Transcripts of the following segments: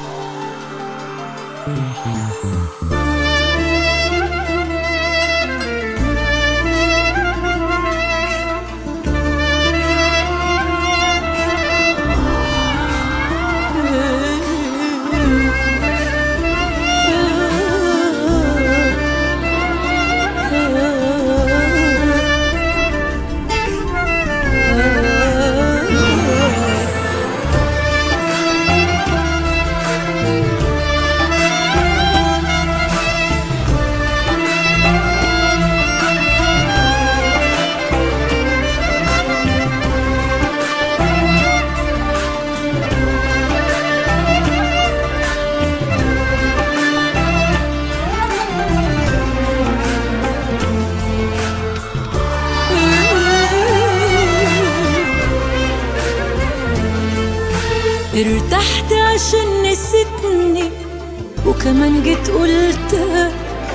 ارتحت عشان نسيتني وكمان جيت قلتها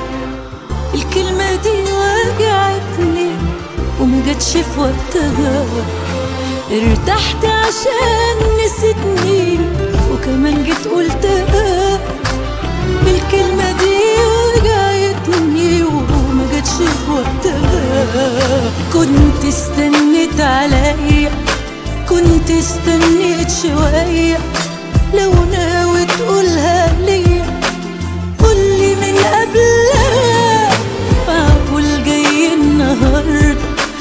الكلمة دي وجعتني وما جاتش في وقتها ارتحت عشان نسيتني وكمان جيت قلتها الكلمة دي وجعتني وما جاتش في وقتها كنت استنيت عليا كنت استنيت شوية لو ناوي تقولها ليا قولي من قبلها معقول جاي النهاردة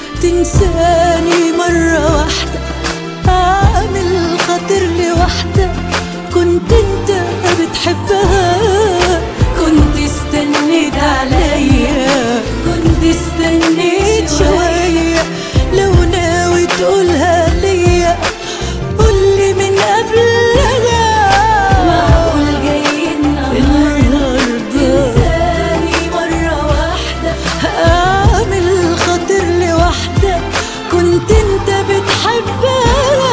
تنساني مرة واحدة عامل خاطر لوحدة كنت انت بتحبها كنت استنيت عليا كنت استنيت شوية لو ناوي تقولها ليا قولي من قبلها معقول جاي النهاردة تنساني مرة واحدة أعمل خاطر لوحدة كنت انت بتحبها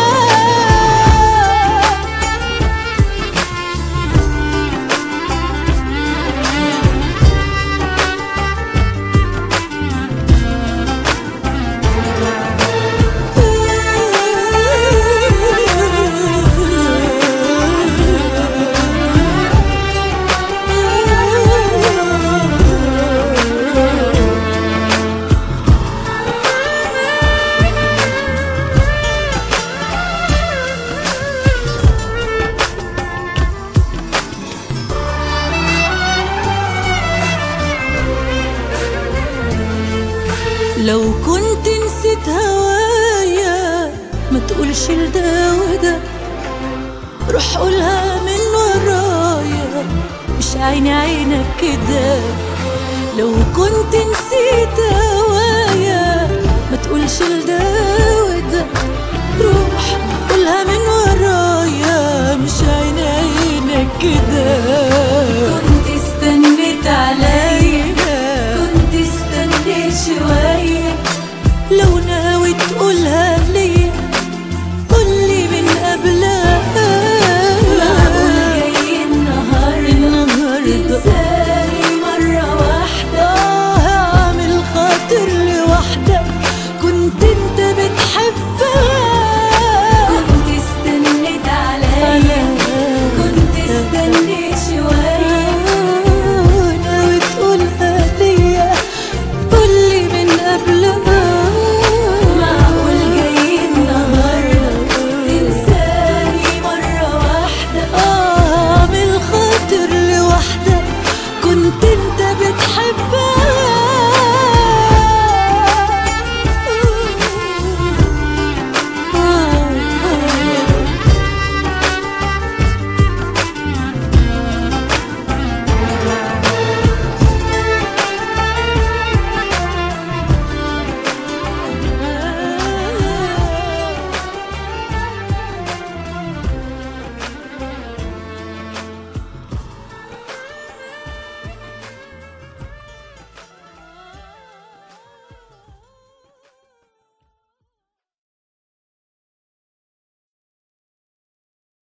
لو كنت نسيت هوايا ما تقولش لده وده روح قولها من ورايا مش عيني عينك كده لو كنت نسيت هوايا ما تقولش لده وده روح